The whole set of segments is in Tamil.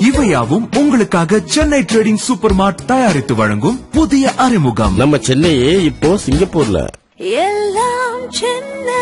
இவையாவும் உங்களுக்காக சென்னை ட்ரேடிங் சூப்பர் மார்ட் தயாரித்து வழங்கும் புதிய அறிமுகம் நம்ம சென்னையே இப்போ சிங்கப்பூர்ல எல்லாம் சென்னை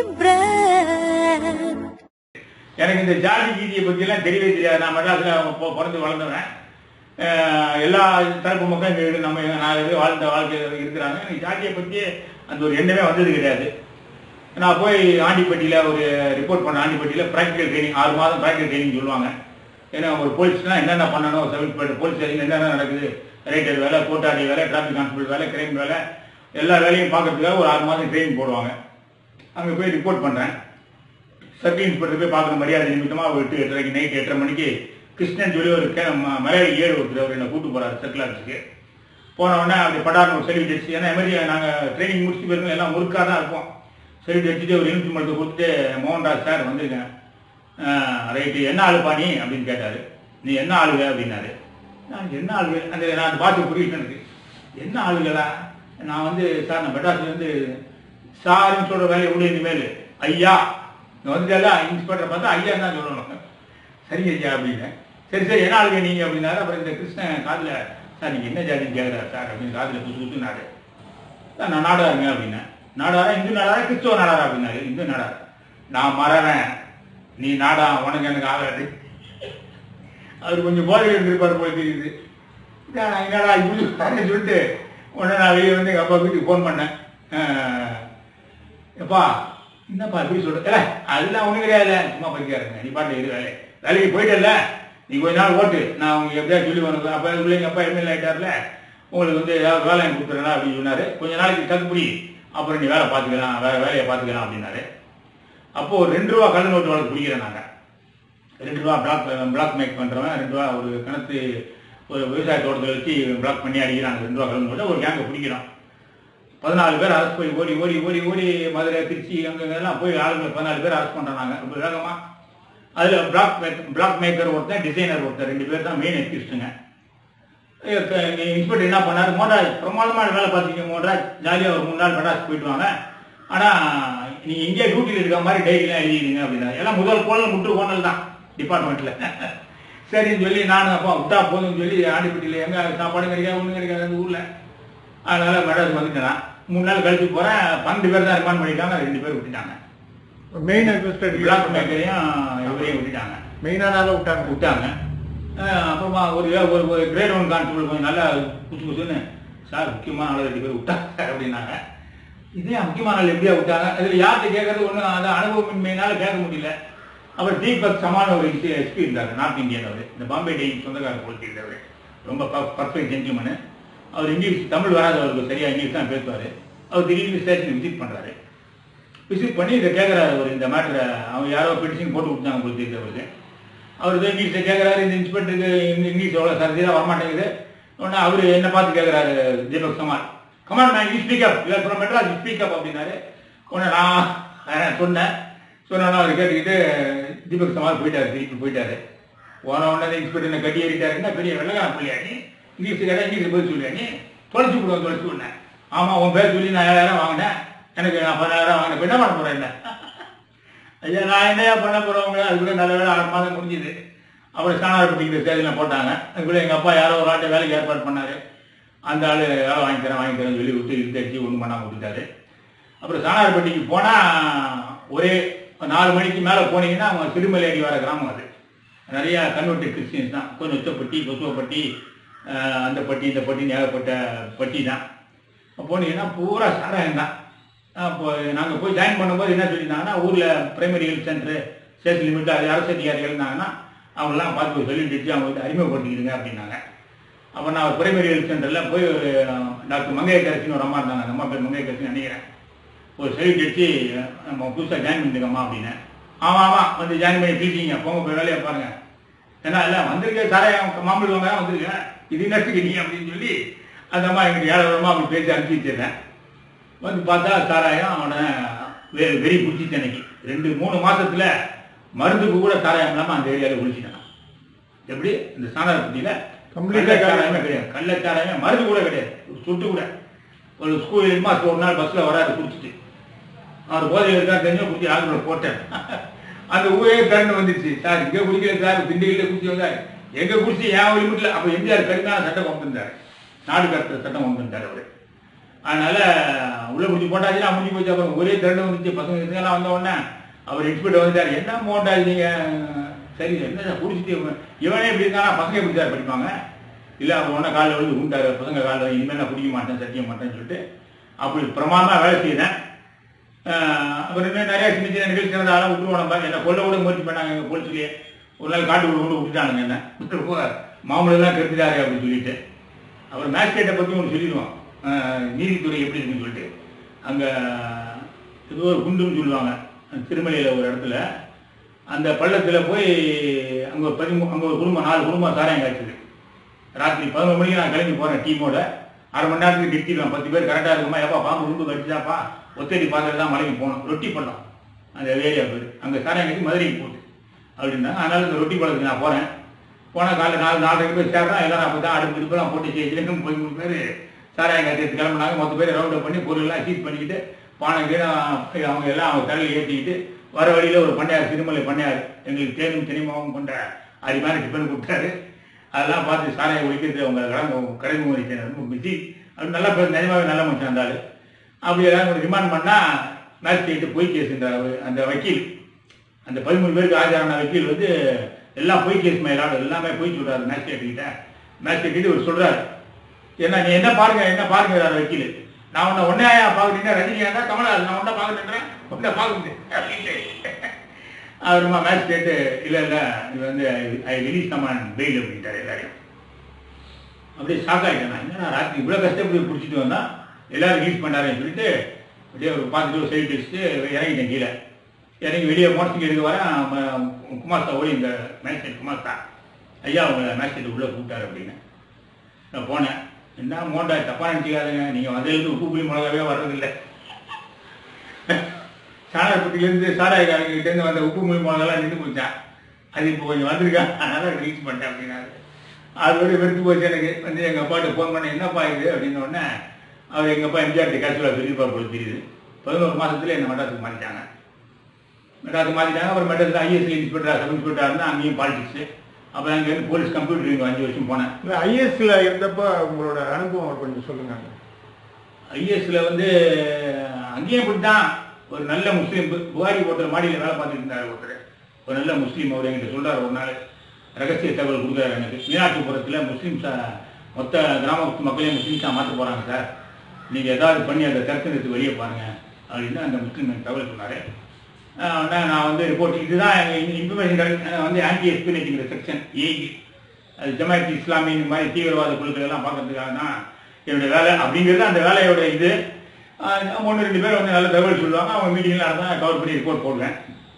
பிராண்ட் எனக்கு இந்த ஜாதி கீதியை பற்றியெல்லாம் தெரியவே தெரியாது நான் மெட்ராஸில் பொ- பிறந்து வளர்ந்தவன் அஹ் எல்லா தரப்பு மக்களும் இங்க இருக்கு. நம்ம நான் இது வாழ்ந்த வாழ்க்கையில் இருக்கிறாங்க எனக்கு ஜாதியை பற்றி அந்த ஒரு எண்ணமே வந்தது கிடையாது நான் போய் ஆண்டிப்பட்டியில் ஒரு ரிப்போர்ட் பண்ண ஆண்டிப்பட்டியில் ப்ராக்டிக்கல் ட்ரைனிங் ஆறு மாதம் ப்ராக்டிக்கல் ட்ரைனிங் சொல்லுவாங்க ஏன்னா ஒரு போலீஸ்னா என்னென்ன பண்ணணும் செவன்த் போலீஸ் ஸ்டேஷன் என்னென்ன நடக்குது ரைட்டர் வேலை கோட்டாடி வேலை டிராஃபிக் கான்ஸ்டபிள் வேலை கிரைம் வேலை எல்லா வேலையும் பார்க்கறதுக்காக ஒரு ஆறு மாதம் ட்ரைனிங் போடுவாங்க அங்கே போய் ரிப்போர்ட் பண்ணுறேன் சர்க்கிள் இன்ஸ்பெக்டர் போய் பார்க்குற மரியாதை நிமித்தமா ஒரு எட்டு எட்டரைக்கு நைட் எட்டரை மணிக்கு கிருஷ்ணன் சொல்லி ஒரு கே- ம- மலையாளி ஏழு ஒருத்தர் அவர் என்ன கூட்டு போறாரு சர்க்கிள் ஆஃபீஸுக்கு போன உடனே அப்படி படார்னு ஒரு செல்வி அடிச்சு ஏன்னா எமர்ஜி நாங்கள் ட்ரைனிங் முடிச்சுட்டு போயிருக்கோம் எல்லாம் முறுக்காக தான் இருப்போம் செல்வி அடிச்சுட்டு ஒரு யூனிஃபார்ம் எடுத்து கொடுத்துட்டு மோகன்ராஜ் சார் வந்திருக்கேன் ரைட்டு என்ன ஆளுப்பா நீ அப்படின்னு கேட்டாரு நீ என்ன ஆளுக அப்படின்னாரு நான் என்ன ஆளுக அந்த நான் பார்த்து புரியல எனக்கு என்ன ஆளுகளா நான் வந்து சார் நான் மெட்ராஸ்லேருந்து சாருன்னு சொல்ற வேலையை விட இனிமேல் ஐயா இங்க வந்துட்டால இன்ஸ்பெக்டர் பார்த்தா ஐயா தான் சொல்லணும் சரிங்க ஐயா அப்படின்னு சரி சரி என்ன ஆளுங்க நீங்க அப்படின்னாரு அப்புறம் இந்த கிருஷ்ணன் காதுல சார் நீங்க என்ன ஜாதின்னு கேட்குறாரு சார் அப்படின்னு காதுல குத்து குத்துனாரு சார் நான் நாடாருங்க அப்படின்னேன் நாடாரா இந்து நாடாரா கிறிஸ்துவ நாடாரா அப்படின்னாரு இந்து நாடார் நான் மறவேன் நீ நாடா உனக்கு எனக்கு ஆகாது அவர் கொஞ்சம் போதையில் இருந்திருப்பார் போல தெரியுது நான் என்னடா இப்படி சொல்றேன்னு சொல்லிட்டு உடனே நான் வெளியே வந்து எங்கள் அப்பா வீட்டுக்கு ஃபோன் பண்ணேன் அஹ், எப்பா என்னப்பா இப்படி சொல்ற ஏல அதெல்லாம் ஒண்ணும் கிடையாது சும்மா படிக்காருங்க நீ பாட்டு இரு வேலை வேலைக்கு போயிட்டல நீ கொஞ்ச நாள் ஓட்டு நான் உங்களுக்கு எப்படியா சொல்லி வரணும் அப்ப அதுக்குள்ள எங்க அப்பா எம்எல்ஏ ஆயிட்டார்ல உங்களுக்கு வந்து ஏதாவது வேலை எனக்கு கொடுத்துறேன் அப்படின்னு சொன்னாரு கொஞ்ச நாளைக்கு கத்துப்படி அப்புறம் நீ வேலை பார்த்துக்கலாம் வேற வேலையை பார்த்துக்கலாம் அப்படின்னாரு அப்போ ஒரு ரெண்டு ரூபா கள்ள நோட்டு வழக்கு பிடிக்கிறேன் நாங்க ரெண்டு ரூபா பிளாக் பிளாக் மேக் பண்றவன் ரெண்டு ரூபா ஒரு கிணத்து ஒரு விவசாய தோட்டத்தில் வச்சு பிளாக் பண்ணி அடிக்கிறாங்க ரெண்டு ரூபா கலந்து போட்டு ஒரு கேங்கை பிடிக்கிறோம் பதினாலு பேர் அரசு போய் ஓடி ஓடி ஓடி ஓடி மதுரை திருச்சி அங்கெல்லாம் போய் ஆளுங்க பதினாலு பேர் அரெஸ்ட் பண்றாங்க ரொம்ப வேகமா அதுல பிளாக் பிளாக் மேக்கர் ஒருத்தன் டிசைனர் ஒருத்தன் ரெண்டு பேர் தான் மெயின் எக்யூஸ்டுங்க இன்ஸ்பெக்டர் என்ன பண்ணாரு மோட்ராஜ் பிரமாதமான வேலை பார்த்தீங்க மோட்ராஜ் ஜாலியாக ஒரு மூணு நாள் மெட்ராஸ் போயிட்டு வாங்க ஆனா நீங்க இங்கே டியூட்டியில் இருக்க மாதிரி டைரிலாம் எழுதிடுங்க அப்படின்னா எல்லாம் முதல் கோணல் முற்று கோணல் தான் டிபார்ட்மெண்ட்ல சரின்னு சொல்லி நானும் அப்பா விட்டா போதும்னு சொல்லி ஆண்டிப்பட்டியில் எங்க சாப்பாடு கிடைக்காது ஒன்றும் கிடைக்காது அந்த ஊர்ல அதனால மெட்ராஸ் வந்துட்டேன் நான். மூணு நாள் கழிச்சு போறேன் பன்னெண்டு பேர் தான் ரிமாண்ட் பண்ணிட்டாங்க ரெண்டு பேர் விட்டுட்டாங்க மெயின் அக்வஸ்டட் பிளாக் மேக்கரையும் இவரையும் விட்டுட்டாங்க மெயினானால விட்டாங்க விட்டாங்க அஹ் அப்புறமா ஒரு ஒரு ஒரு கிரேட் ஒன் கான்ஸ்டபிள் கொஞ்சம் நல்லா புதுசு புதுசுன்னு சார் முக்கியமான ஆள் ரெண்டு பேர் விட்டாங்க சார் அப்படின்னாங்க இதே முக்கியமான ஆள் எப்படியா விட்டாங்க அதுல யார்கிட்ட கேட்கறது ஒன்றும் அந்த அனுபவமின்மையினால கேட்க முடியல அப்புறம் தீபக் சமான ஒரு எஸ்பி இருந்தார் நார்த் இந்தியன் அவர் இந்த பாம்பே டெய்லி சொந்தக்காரர் போலீஸ் இருந்தவர் ரொம்ப பர்ஃபெக்ட் ஜென்டில்மனு அவர் இங்கிலீஷ் தமிழ் வராது அவருக்கு சரியா இங்கிலீஷ் தான் பேசுவார் அவர் திடீர்னு ஸ்டேஷன் விசிட் பண்றாரு விசிட் பண்ணி இதை கேட்குறாரு ஒரு இந்த மேட்டரை அவங்க யாரோ பெட்டிஷன் போட்டு கொடுத்தாங்க போல தெரியுது அவருக்கு அவர் இதை இங்கிலீஷில் கேட்குறாரு இந்த இன்ஸ்பெக்டருக்கு இந்த இங்கிலீஷ் எவ்வளோ சரதியாக வரமாட்டேங்குது உடனே அவர் என்ன பார்த்து கேட்குறாரு Deepak Samal come on man you speak up you are from Madras you speak up அப்படின்னாரு உடனே நான் அஹ், சொன்னேன் சொன்னோன்னா அவர் கேட்டுக்கிட்டு தீபக் சமால் போயிட்டாரு திருப்பி போயிட்டாரு போன உடனே இன்ஸ்பெக்டர் என்ன கட்டி ஏறிட்டாருன்னா பெரிய வெள்ளக்காரன் பிள்ளையா நீ இங்கிலீஷ் கேட்டா இங்கிலீஷ் பதில் சொல்லியா நீ தொலைச்சு விடுவோம் தொலைச்சு விடுனேன் ஆமா உன் பேர் சொல்லி நான் ஏழாயிரம் வாங்கினேன் எனக்கு நான் பதினாயிரம் வாங்கினேன் இப்ப என்ன பண்ண போறேன் என்ன ஐயா நான் என்னையா பண்ண போறவங்க அதுக்குள்ள நல்ல வேலை ஆறு மாதம் முடிஞ்சுது அப்புறம் சாணார்பட்டிங்கிற ஸ்டேஜில் போட்டாங்க அதுக்குள்ள எங்க அப்பா யாரோ ஒரு ஆட்டை வேலைக்கு ஏற்பாடு பண்ணாரு அந்த ஆளு வேலை வாங்கி தரேன் வாங்கி தரேன்னு சொல்லி விட்டு இழுத்தடிச்சு ஒன்றும் பண்ணாம விட்டுட்டாரு அப்புறம் சாணார்பட்டிக்கு போனா ஒரே நாலு மணிக்கு மேல போனீங்கன்னா அவங்க திருமலையடி வர கிராமம் அது நிறைய கன்வெர்ட் கிறிஸ்டியன்ஸ் தான் கொஞ்சம் உச்சப்பட்டி கொசுவப்பட்டி அஹ், அந்த பட்டி இந்த பட்டின்னு ஏகப்பட்ட பட்டி தான் போனீங்கன்னா பூரா சாராயம் தான் அப்போ நாங்கள் போய் ஜாயின் பண்ணும்போது என்ன சொல்லியிருந்தாங்கன்னா ஊரில் primary health centre state limit அது அரசு அதிகாரிகள் இருந்தாங்கன்னா அவங்களாம் பார்த்து போய் சொல்லிட்டு அவங்க வந்து அறிமுகப்படுத்திக்கிடுங்க அப்படின்னாங்க அப்போ நான் ஒரு பிரைமரி ஹெல்த் சென்டரில் போய் ஒரு டாக்டர் மங்கையக்கரசின்னு ஒரு அம்மா இருந்தாங்க அந்த அம்மா பேர் மங்கையக்கரசின்னு நினைக்கிறேன் ஒரு சர்டிஃபிகேட் வச்சு நம்ம புதுசாக ஜாயின் பண்ணிருக்கோம்மா அப்படின்னு ஆமாம் ஆமாம் வந்து ஜாயின் பண்ணி பேசிங்க போங்க போய் வேலையை பாருங்க ஏன்னா இல்லை வந்திருக்க சாராயம் மாம்பழம் வாங்க வந்திருக்கேன் இது நட்டுக்கு நீ அப்படின்னு சொல்லி அந்த அம்மா எங்களுக்கு ஏழை அப்படி பேசி அனுப்பிச்சு வச்சிருந்தேன் வந்து பார்த்தா சாராயம் அவனை வெ வெறி பிடிச்சிச்சு அன்னைக்கு ரெண்டு மூணு மாசத்துல மருந்துக்கு கூட சாராயம் இல்லாமல் அந்த ஏரியாவில் ஒழிச்சிட்டான் எப்படி இந்த சாணாரப்பட்டியில் Complete ஆ கள்ளச்சாராயமே கிடையாது கள்ளச்சாராயமே மருந்து கூட கிடையாது ஒரு சுட்டு கூட ஒரு ஸ்கூல் ஹெட்மாஸ்டர் ஒரு நாள் பஸ்ல வராரு குடிச்சிட்டு அவர் போதையில் இருக்கா தெரிஞ்சு குடிச்சு ஆளுநர் போட்டேன் அந்த ஊரே திறந்து வந்துச்சு சார் இங்கே குடிக்கல சார் திண்டுக்கல்ல குடிச்சு வந்தார் எங்க குடிச்சு என் லிமிட்ல அப்ப எம்ஜிஆர் கடுமையான சட்டம் கொண்டு வந்தாரு நாடு கடத்துற சட்டம் கொண்டு வந்தாரு அவரு அதனால உள்ள குடிச்சு போட்டாச்சுன்னா முடிஞ்சு போச்சு அப்புறம் ஒரே திரண்டு வந்துச்சு பசங்க இதுங்கெல்லாம் வந்த உடனே அவர் எக்ஸ்பர்ட் வந்துட்டார் என்ன மோட்டாச்சு நீங்க சரி என்ன குடிச்சிட்டு இவன் இவனே இப்படி இருக்கானா பசங்க எப்படி சார் படிப்பாங்க இல்ல அவன் உடனே காலில் வந்து உண்டாரு பசங்க காலில் இனிமேல் நான் குடிக்க மாட்டேன் சத்திய மாட்டேன்னு சொல்லிட்டு அப்படி பிரமாதமா வேலை செய்தேன் ஆஹ் அப்புறம் இன்னும் நிறைய சின்ன சின்ன நிகழ்ச்சி நடந்தாலும் விட்டுருவோம் நம்ம என்ன கொல்ல கூட முயற்சி பண்ணாங்க எங்க போலீஸ்லயே ஒரு நாள் காட்டு விட கொண்டு விட்டுட்டானுங்க என்ன ரொம்ப மாமூலாம் கெடுத்துட்டாரு அப்படின்னு சொல்லிட்டு அப்புறம் மேஜிஸ்ட்ரேட்டை பத்தி ஒன்று சொல்லிடுவோம் ஆஹ் நீதித்துறை எப்படி இருக்குன்னு சொல்லிட்டு அங்க ஏதோ ஒரு குண்டுன்னு சொல்லுவாங்க திருமலையில ஒரு இடத்துல அந்த பள்ளத்துல போய் அங்க ஒரு பதிமூ அங்க ஒரு குடும்பம் நாலு குடும்பம் சாராயம் காய்ச்சது ராத்திரி பதினொரு மணிக்கு நான் கிளம்பி போறேன் டீமோட அரை மணி நேரத்துக்கு நிறுத்திடுவேன் பத்து பேர் கரெக்டாக இருக்குமா எப்பா பாம்பு உண்டு கடிச்சாப்பா ஒத்தடி பார்த்துட்டு தான் மலைக்கு போகணும் ரொட்டி பண்ணோம் அந்த ஏரியா பேர் அங்கே சாராயம் கட்டி மதுரைக்கு போகுது அப்படின்னா அதனால இந்த ரொட்டி பழத்துக்கு நான் போறேன் போனால் காலைல நாலு நாலரைக்கு போய் சேர்றேன் எல்லாரும் அப்போ தான் அடுப்பு இதுப்பெல்லாம் போட்டு செய்யணும் போய் மூணு பேர் சாராயம் கட்டி கிளம்புனாங்க மொத்த பேர் ரவுண்ட் அப் பண்ணி பொருள்லாம் சீட் பண்ணிக்கிட்டு பானை கீழே அவங்க எல்லாம் அவங்க தலையில் ஏற்றிக்கிட்டு வர வழியில ஒரு பண்ணையார் திருமலை பண்ணையார் எங்களுக்கு தேனும் தினிமாவும் கொண்ட அரிமான டிஃபன் கொடுத்தாரு அதெல்லாம் பார்த்து சாரையை ஒழிக்கிறது அவங்க கடமை கடமை ஒழிக்கிறது ரொம்ப பிஸி அப்படி நல்லா பேர் நிஜமாவே நல்ல மனுஷன் இருந்தாரு அப்படி எல்லாம் ஒரு ரிமாண்ட் பண்ணா மேஜிஸ்ட்ரேட்டு பொய் கேஸ்ன்றார் அந்த வக்கீல் அந்த பதிமூணு பேருக்கு ஆஜரான வக்கீல் வந்து எல்லாம் பொய் கேஸ் மயிலாடு எல்லாமே பொய் சொல்றாரு மேஜிஸ்ட்ரேட் கிட்ட மேஜிஸ்ட்ரேட் கிட்ட இவர் சொல்றாரு என்ன நீ என்ன பாருங்க என்ன பாருங்க வக்கீல் நான் உன்னை ஒன்னையா பாக்குறீங்க ரஜினிகாந்தா கமலா நான் உன்ன பாக்குறேன் உன்னை பார்க்க முடியும் அப்படின்ட்டு அவருமா மேஜிஸ்ட்ரேட்டு இல்ல இல்ல இது வந்து ஐ ரிலீஸ் கமான் பெயில் அப்படின்ட்டாரு எல்லாரையும் அப்படியே ஷாக் ஆகிட்டேன் நான் என்னடா ராத்திரி இவ்வளோ கஷ்டப்பட்டு பிடிச்சிட்டு வந்தா எல்லாரும் ரிலீஸ் பண்ணாருன்னு சொல்லிட்டு அப்படியே ஒரு பார்த்துட்டு ஒரு சைடு வச்சுட்டு இறங்கிட்டேன் கீழே இறங்கி வெளியே மோட்டருக்கு எடுக்க வரேன் ம- குமார் ஓடி இந்த மேஜிஸ்ட்ரேட் குமார் தான் ஐயா அவங்க மேஜிஸ்ட்ரேட் உள்ளே கூப்பிட்டாரு அப்படின்னு நான் போனேன் என்ன மோண்டா தப்பா நினச்சிக்காதுங்க நீங்கள் வந்ததுலேருந்து உப்பு புளி மிளகாவே வர்றதில்லை சாராயப்பட்டிலேருந்து சாராயக்காரங்கிட்டேருந்து வந்த உப்பு புளி மிளகாலாம் நின்று போச்சான் அது இப்போ கொஞ்சம் வந்திருக்கா அதனால ரிலீஸ் பண்ணிட்டேன் அப்படின்னாரு அதோட வெறுத்து போச்சு எனக்கு வந்து எங்கள் அப்பாட்ட ஃபோன் பண்ண என்னப்பா இது அப்படின்னு உடனே அவர் எங்கள் அப்பா எம்ஜிஆர் கேஷுவலாக சொல்லியிருப்பார் போல தெரியுது பதினோரு மாசத்துல என்ன மெட்ராஸுக்கு மாறிட்டாங்க மெட்ராஸுக்கு மாற்றிட்டாங்க அப்புறம் மெட்ராஸில் ஐஎஸ்சி இன்ஸ்பெக்டர் சப் இன்ஸ்பெக்டர் இருந்தால் அங்கேயும் பாலிடிக்ஸ் அப்புறம் அங்கேருந்து போலீஸ் கம்ப்யூட்டர் இங்கே அஞ்சு வருஷம் போனேன் இந்த ஐஎஸ்ல இருந்தப்ப உங்களோட அனுபவம் கொஞ்சம் சொல்லுங்க ஐஎஸ்ல வந்து அங்கேயும் இப்படித்தான் ஒரு நல்ல முஸ்லீம் பு- புகாரி ஹோட்டல் மாடியில் வேலை பார்த்துட்டு இருந்தார் ஒருத்தர் ஒரு நல்ல முஸ்லீம் அவர் என்கிட்ட சொல்றாரு ஒரு நாள் ரகசிய தகவல் கொடுக்குறாரு எனக்கு மீனாட்சிபுரத்தில் முஸ்லீம்ஸ் மொத்த கிராமத்து மக்களையும் முஸ்லீம்ஸாக மாற்ற போறாங்க சார் நீங்க ஏதாவது பண்ணி அந்த தரிசனத்துக்கு வெளியே பாருங்க அப்படின்னு அந்த முஸ்லீம் எனக்கு தகவல் சொன்னாரு ஆஹ் உடனே நான் வந்து ரிப்போர்ட் இதுதான் இன்ஃபர்மேஷன் வந்து ஆன்டி எஸ்பினேட்டிங்கிற செக்ஷன் ஏஇ அது ஜமாத் இஸ்லாமி இந்த மாதிரி தீவிரவாத குழுக்கள் எல்லாம் பார்க்கறதுக்காக தான் என்னுடைய வேலை அப்படிங்கிறது அந்த வேலையோட இது ஆஹ் ஒன்று ரெண்டு பேர் வந்து நல்ல தகவல் சொல்லுவாங்க அவங்க மீட்டிங்லாம் நடந்தா கவர் பண்ணி ரிப்போர்ட் போடுவேன்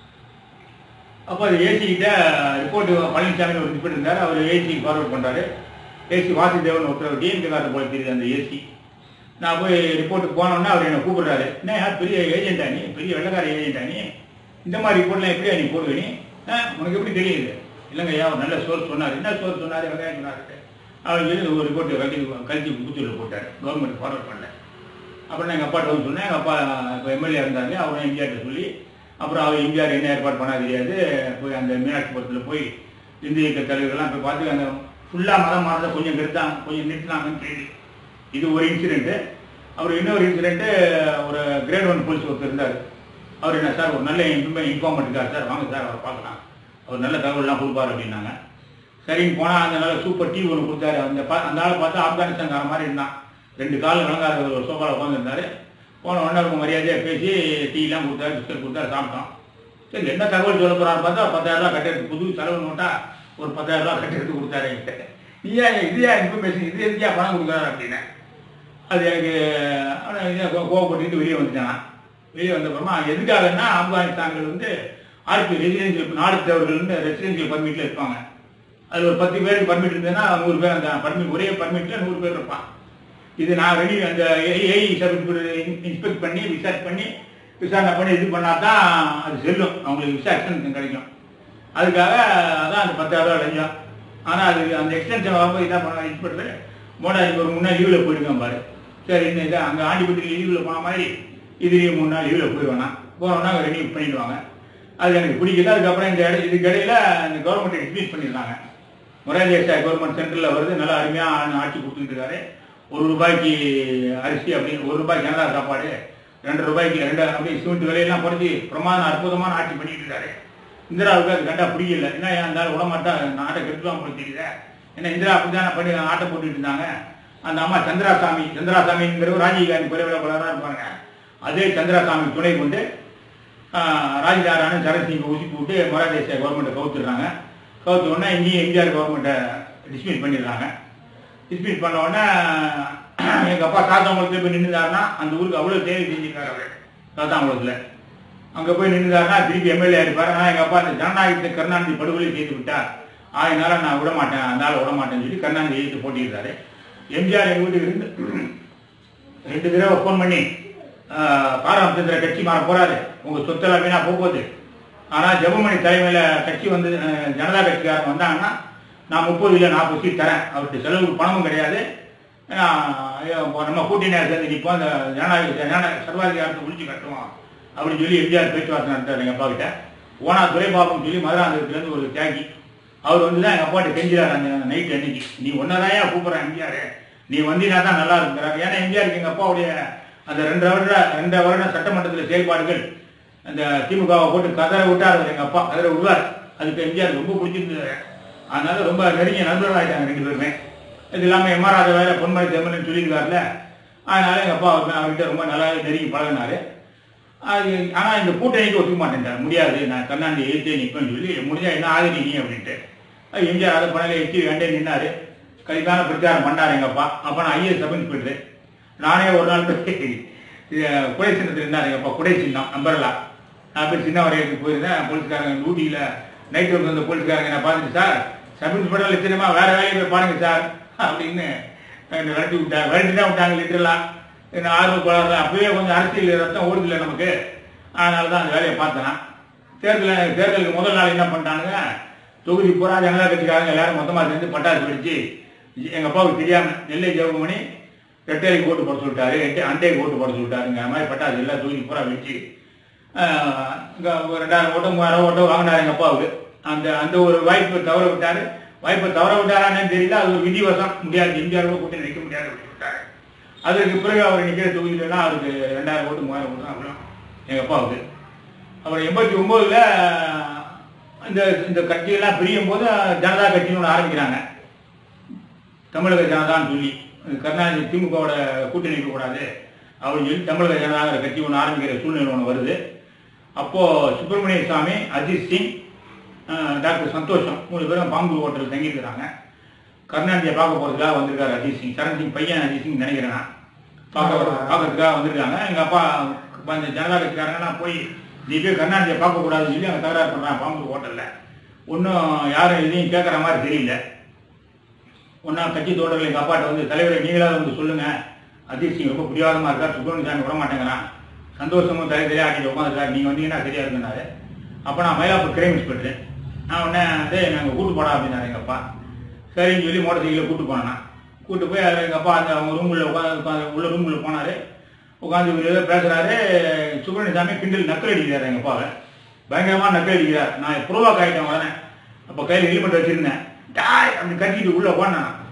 அப்போ அது ஏசி கிட்ட ரிப்போர்ட் பழனிசாமி ஒரு ரிப்போர்ட் இருந்தார் அவர் ஏசி ஃபார்வர்ட் பண்றாரு ஏசி வாசுதேவன் ஒருத்தர் டிஎம்கே காரர் போல தெரியுது அந்த ஏசி நான் போய் ரிப்போர்ட்டுக்கு போனோன்னே அவர் என்னை கூப்பிடுறாரு என்ன யார் பெரிய ஏஜென்டா நீ பெரிய வெள்ளக்கார ஏஜென்டா நீ இந்த மாதிரி ரிப்போர்ட்லாம் எப்படியா நீ போடுவே நீ ஆ, உனக்கு எப்படி தெரியுது இல்லைங்க ஐயா ஒரு நல்ல சோர்ஸ் சொன்னார் என்ன சோர்ஸ் சொன்னார் வெங்காயம் சொன்னார் அவர் சொல்லி ஒரு ரிப்போர்ட் கட்டி கழிச்சு புத்தூரில் போட்டார் கவர்மெண்ட் ஃபார்வர்ட் பண்ணல அப்புறம் நான் எங்கள் அப்பாட்ட வந்து சொன்னேன் எங்கள் அப்பா இப்போ எம்எல்ஏ இருந்தாங்க அவரும் எம்ஜிஆர்ட்ட சொல்லி அப்புறம் அவர் எம்ஜிஆர் என்ன ஏற்பாடு பண்ணா தெரியாது போய் அந்த மீனாட்சிபுரத்தில் போய் இந்து இயக்க தலைவர்கள்லாம் போய் பார்த்து அந்த ஃபுல்லாக மதம் மாறத கொஞ்சம் நிறுத்தாங்க கொஞ்சம் நிறுத்தினாங்கன்னு கேள்வி இது ஒரு இன்சிடென்ட்டு அப்புறம் இன்னொரு இன்சிடென்ட்டு ஒரு கிரேட் ஒன் போலீஸ் ஒருத்தர் இருந்தார் அவர் என்ன சார் ஒரு நல்ல இன்ஃபர்மே இன்ஃபார்ம் பண்ணிருக்காரு சார் வாங்க சார் அவர் பார்க்கலாம் அவர் நல்ல தகவல்லாம் கொடுப்பாரு அப்படின்னாங்க சரின்னு போனால் அந்த நல்ல சூப்பர் டீ ஒன்று கொடுத்தாரு அந்த பா- அந்த ஆளை பார்த்தா ஆப்கானிஸ்தான்கார மாதிரி இருந்தான் ரெண்டு கால் விளங்காத ஒரு சோஃபாவில் உட்காந்துருந்தாரு போன உடனே அவங்க மரியாதையாக பேசி டீலாம் கொடுத்தாரு பிஸ்கட் கொடுத்தாரு சாப்பிட்டோம் சரி என்ன தகவல் சொல்ல போறான்னு பார்த்தா பத்தாயிரம் ரூபாய் கட்டுறது புது செலவு நோட்டா ஒரு பத்தாயிரம் ரூபாய் கட்டுறது கொடுத்தாரு என்கிட்ட நீயா இதுயா இன்ஃபர்மேஷன் இது எதுக்கா பணம் கொடுக்குறாரு அப்படின்னு அது எனக்கு அவனை இதை கோ- கோவப்பட்டுக்கிட்டு வெளியே வந்துட்டான் வெளியே வந்த அப்புறமா எதுக்காகன்னா ஆப்கானிஸ்தான்கள் வந்து ஆர்பி ரெசிடென்சியல் நாடுத்தவர்கள் ரெசிடென்சியல் பர்மிட்ல இருப்பாங்க அது ஒரு பத்து பேருக்கு பர்மிட் இருந்ததுன்னா நூறு பேர் அந்த பர்மிட் ஒரே பர்மிட்ல நூறு பேர் இருப்பான் இது நான் ரெடி அந்த ஏஐ சர்டிஃபிகேட் இன்ஸ்பெக்ட் பண்ணி விசாரிச் பண்ணி விசாரணை பண்ணி இது பண்ணா தான் அது செல்லும் அவங்களுக்கு விசா எக்ஸ்டென்ஷன் கிடைக்கும் அதுக்காக அதான் அந்த பத்தாயிரம் ரூபாய் லஞ்சம் ஆனால் அது அந்த எக்ஸ்டென்ஷன் வரும்போது என்ன பண்ண இன்ஸ்பெக்டர் மோடாஜி ஒரு மூணு நாள் லீவில் போயிருக்கான் பாரு சரி இன்னும் இதை அங்கே ஆண்டிப்பட்டி லீவில் போன மாதிரி இதுலேயும் மூணு நாள் லீவில் போய் வேணாம் போனோம்னா அவங்க ரெனியூ பண்ணிடுவாங்க அது எனக்கு பிடிக்கல அதுக்கப்புறம் இந்த இட இதுக்கு இடையில இந்த கவர்மெண்ட் டிஸ்மிஸ் பண்ணிடுறாங்க மொராரி தேசாய் கவர்மெண்ட் சென்ட்ரலில் வருது நல்லா அருமையாக ஆட்சி கொடுத்துட்டு இருக்காரு ஒரு ரூபாய்க்கு அரிசி அப்படின்னு ஒரு ரூபாய்க்கு ஜனதா சாப்பாடு ரெண்டு ரூபாய்க்கு ரெண்டு அப்படியே சிமெண்ட் விலையெல்லாம் குறைச்சி பிரமாதம் அற்புதமான ஆட்சி பண்ணிட்டு இருக்காரு இந்திராவுக்கு அது கண்டா பிடிக்கல என்ன ஏன் இருந்தாலும் விடமாட்டா நாட்டை கெட்டுவான் போல தெரியுது ஏன்னா இந்திரா அப்படிதானே பண்ணி ஆட்டை போட்டுட்டு இருந்தாங்க அந்த அம்மா சந்திராசாமி சந்திராசாமிங்கிற ராஜீவ் காந்தி குறைவில குளராக இருப்பாங்க அதே சந்திராசாமி துணை கொண்டு ராஜிதாரான சரத்சிங்கை ஊசி போட்டு மொராதேச கவர்மெண்ட்டை கவுத்துடுறாங்க கவுத்த உடனே இங்கேயும் எம்ஜிஆர் கவர்மெண்ட்டை டிஸ்மிஸ் பண்ணிடுறாங்க டிஸ்மிஸ் பண்ண உடனே எங்கள் அப்பா சாத்தாங்குளத்தில் போய் நின்றுதாருன்னா அந்த ஊருக்கு அவ்வளோ தேவை செஞ்சிருக்காரு அவர் சாத்தாங்குளத்தில் அங்கே போய் நின்றுதாருன்னா திருப்பி எம்எல்ஏ இருப்பார் ஆனால் எங்கள் அப்பா அந்த ஜனநாயகத்தை கருணாநிதி படுகொலை செய்து விட்டார் அதனால நான் விட மாட்டேன் அதனால விட மாட்டேன்னு சொல்லி கருணாநிதி எழுத்து போட்டியிருந்தாரு எம்ஜிஆர் எங்கள் வீட்டுக்கு இருந்து ரெண்டு தடவை ஃபோன் பண்ணி ஆஹ், பாராமச்சந்திர கட்சி மாற போறாரு உங்க சொத்தெல்லாம் வீணா போக போகுது ஆனா ஜெபமணி தலைமையில கட்சி வந்து அஹ், ஜனதா கட்சிக்காரங்க வந்தாங்கன்னா நான் முப்பது இல்லை நாற்பது சீட் தரேன் அவருக்கு செலவுக்கு பணமும் கிடையாது ஆஹ், நம்ம கூட்டணியாக சேர்ந்து நிற்போம் அந்த ஜனநாயக ஜனநாயக சர்வாதிகாரத்தை ஒழிச்சு கட்டுவோம் அப்படின்னு சொல்லி எம்ஜிஆர் பேச்சுவார்த்தை நடத்தார் எங்க அப்பா கிட்ட ஓனா துரைபாபுன்னு சொல்லி மதுராந்தகத்துலேருந்து ஒரு தியாகி அவர் வந்து தான் எங்கள் அப்பாட்ட கெஞ்சிறாரு அந்த நைட் அன்னைக்கு நீ ஒன்னதாயா கூப்பிட்றேன் எம்ஜிஆர் நீ வந்தினா தான் நல்லா இருக்கிறார் ஏன்னா எம்ஜிஆருக்கு எங்கள் அப்பாவுடைய அந்த ரெண்டு வருட ரெண்டு வருட சட்டமன்றத்தில் செயல்பாடுகள் அந்த திமுகவை போட்டு கதற விட்டார் அவர் எங்கள் அப்பா கதற விடுவார் அதுக்கு எம்ஜிஆர் ரொம்ப பிடிச்சிருந்தது அதனால ரொம்ப நெருங்கிய நண்பர்கள் ஆயிட்டாங்க ரெண்டு பேருமே இது இல்லாமல் எம்ஆர் ராஜா வேற பொன்மலை தேர்மல்னு சொல்லியிருக்காருல அதனால எங்கள் அப்பா அவர் அவர்கிட்ட ரொம்ப நல்லா நெருங்கி பழகினாரு அது ஆனா இந்த கூட்டணிக்கு ஒத்துக்க மாட்டேன் முடியாது நான் கருணாநிதி எழுத்தே நிற்பேன்னு சொல்லி முடிஞ்சா என்ன ஆகுது நீ அப்படின்ட்டு அது எம்ஜிஆர் அதை பண்ணல எச்சி வேண்டே நின்னாரு கலிக்கான பிரச்சாரம் பண்ணாரு எங்க அப்பா அப்ப நான் ஐஏஎஸ் சப் இன்ஸ்பெக்டர் நானே ஒரு நாள் போய் இது குடை சின்னத்தில் இருந்தார் எங்க அப்பா குடை சின்னம் நம்பர்லா நான் போய் சின்ன வரையத்துக்கு போயிருந்தேன் போலீஸ்காரங்க ஊட்டியில நைட் ஒர்க் வந்த போலீஸ்காரங்க என்ன பார்த்துட்டு சார் சப் இன்ஸ்பெக்டர் லட்சணமா வேற வேலையை போய் பாருங்க சார் அப்படின்னு என்னை விரட்டி விட்டாங்க விரட்டி தான் விட்டாங்க லிட்டரலா என்ன ஆர்வ கோளாறு அப்பவே கொஞ்சம் அரசியல் ரத்தம் ஓடுதில்லை நமக்கு அதனால தான் அந்த வேலையை பார்த்தேன் நான். தேர்தல் தேர்தலுக்கு முதல் நாள் என்ன பண்ணிட்டானுங்க தொகுதி பூரா ஜனதா கட்சிக்காரங்க எல்லாரும் மொத்தமாக சேர்ந்து பட்டாசு வெடிச்சு எங்கள் அப்பாவுக்கு தெரியாம நெல்லை ஜெவமணி ரெட்டைக்கு ஓட்டு போட சொல்லிட்டாரு எட்டு அண்டைக்கு ஓட்டு போட சொல்லிட்டாருங்கிற மாதிரி பட்டாசு எல்லா தொகுதி பூரா வெடிச்சு ஆஹ், இங்க ஒரு ரெண்டாயிரம் ஓட்டம் மூவாயிரம் ஓட்டம் வாங்கினாரு எங்கள் அப்பாவுக்கு அந்த அந்த ஒரு வாய்ப்பை தவற விட்டாரு வாய்ப்பை தவற விட்டாரான்னு தெரியல அது ஒரு விதிவசம் முடியாது இந்தியாவில் கூட்டணி நிற்க முடியாது அப்படின்னு விட்டாரு அதற்கு பிறகு அவர் நிற்கிற தொகுதியிலலாம் அவருக்கு ரெண்டாயிரம் ஓட்டு மூவாயிரம் ஓட்டு தான் அவ்வளோ எங்கள் அப்பாவுக்கு அப்புறம் எண்பத்தி ஒம்போதுல இந்த இந்த கட்சியெல்லாம் பிரியும் போது ஜனதா கட்சின்னு ஒன்று ஆரம்பிக்கிறாங்க தமிழக ஜனதான்னு சொல்லி கருணாநிதி திமுகவோட கூட்டணி இருக்கக்கூடாது அப்படின்னு சொல்லி தமிழக ஜனதாங்கிற கட்சி ஒன்று ஆரம்பிக்கிற சூழ்நிலை ஒன்று வருது அப்போ சுப்பிரமணிய சாமி அஜித் சிங் அஹ், டாக்டர் சந்தோஷம் மூணு பேரும் பாம்பு ஹோட்டல் தங்கியிருக்கிறாங்க கருணாநிதியை பார்க்க போறதுக்காக வந்திருக்காரு அஜித் சிங் சரண் சிங் பையன் அஜித் சிங் நினைக்கிறேன் நான். பார்க்க பார்க்கறதுக்காக வந்திருக்காங்க எங்க அப்பா இப்ப அந்த ஜனதா கட்சிக்காரங்கலாம் போய் நீ போய் கருணாநிதியை பார்க்க கூடாதுன்னு சொல்லி அங்க தகராறு பண்றாங்க பாம்பு ஹோட்டல்ல ஒன்றும் யாரும் எதையும் கேட்குற மாதிரி தெரியல ஒன்றா கட்சி தோழர்கள் எங்கள் அப்பாட்ட வந்து தலைவரை நீங்களாவது வந்து சொல்லுங்க அஜித் சிங் ரொம்ப பிடிவாதமா இருக்கார் சுப்பிரமணிய சாமி விட மாட்டேங்கிறான் சந்தோஷமும் தலை தலையாக ஆட்டிட்டு உட்காந்துருக்காரு நீங்கள் வந்தீங்கன்னா சரியா இருக்குனாரு அப்போ நான் மயிலாப்பூர் கிரைம் இன்ஸ்பெக்டர் நான் உடனே டேய் நாங்கள் கூட்டு போடா அப்படின்னாரு எங்கள் அப்பா சரின்னு சொல்லி மோட்டர் சைக்கிளில் கூட்டு போனேன் நான். கூட்டு போய் அதில் எங்கள் அப்பா அந்த அவங்க ரூமில் உட்காந்து உட்காந்து உள்ள ரூமில் போனார் உட்காந்து இவர் ஏதோ பேசுகிறாரு சுப்பிரமணிய சாமி கிண்டல் நக்கல் அடிக்கிறார் எங்கள் அப்பாவை பயங்கரமாக நக்கல் அடிக்கிறார் நான் ப்ரோவாக் ஆகிட்டேன் உடனே அப்போ கையில் ஹெல்மெட் வச்சிருந்தேன் டாய் அப்படி கட்டிட்டு உள்ளே போனேன் நான்.